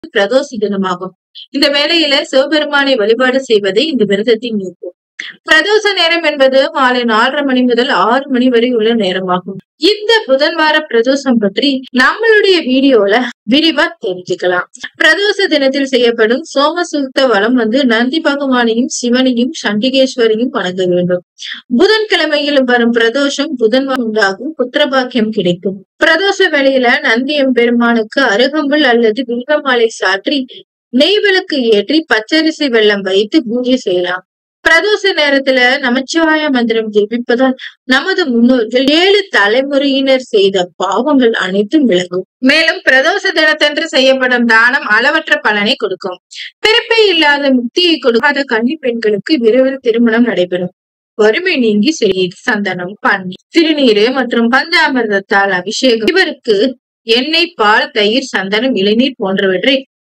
பிரதோஷ தினமாகும் இந்த வேளையில சிவபெருமானை வழிபாடு செய்வதே இந்த விரதத்தின் நோக்கம் பிரதோஷ நேரம் என்பது மாலை நாலரை மணி முதல் ஆறு மணி வரை உள்ள நேரமாகும் இந்த புதன்வார பிரதோஷம் பற்றி நம்மளுடைய வீடியோல விரிவா தெரிஞ்சுக்கலாம் பிரதோஷ தினத்தில் செய்யப்படும் சோமசூக்த வளம் வந்து நந்தி பகவானையும் சிவனையும் சண்டிகேஸ்வரையும் வணங்க வேண்டும் புதன்கிழமையில் வரும் பிரதோஷம் புதன் உண்டாகும் புத்திரபாக்கியம் கிடைக்கும் பிரதோஷ வேளையில நந்தியம் பெருமானுக்கு அருகம்புல் அல்லது வில்வமாலை சாற்றி நெய்விளக்கு ஏற்றி பச்சரிசி வெள்ளம் வைத்து பூஜை செய்யலாம் பிரதோஷ நேரத்துல நமச்சிவாய மந்திரம் ஜெபிப்பதால் நமது முன்னோர்கள் ஏழு தலைமுறையினர் செய்த பாவங்கள் அனைத்தும் விலகும் மேலும் பிரதோஷ தினத்தன்று செய்யப்படும் தானம் அளவற்ற பலனை கொடுக்கும் பிறப்பே இல்லாத முக்தியை கொடுக்காத கன்னி பெண்களுக்கு விரைவில் திருமணம் நடைபெறும் வறுமை நீங்கி செய்தி சந்தனம் பன்னீர் திருநீரு மற்றும் பஞ்சாமிர்தத்தால் அபிஷேகம் இவருக்கு எண்ணெய் பால் தயிர் சந்தனம் இளநீர் போன்றவற்றை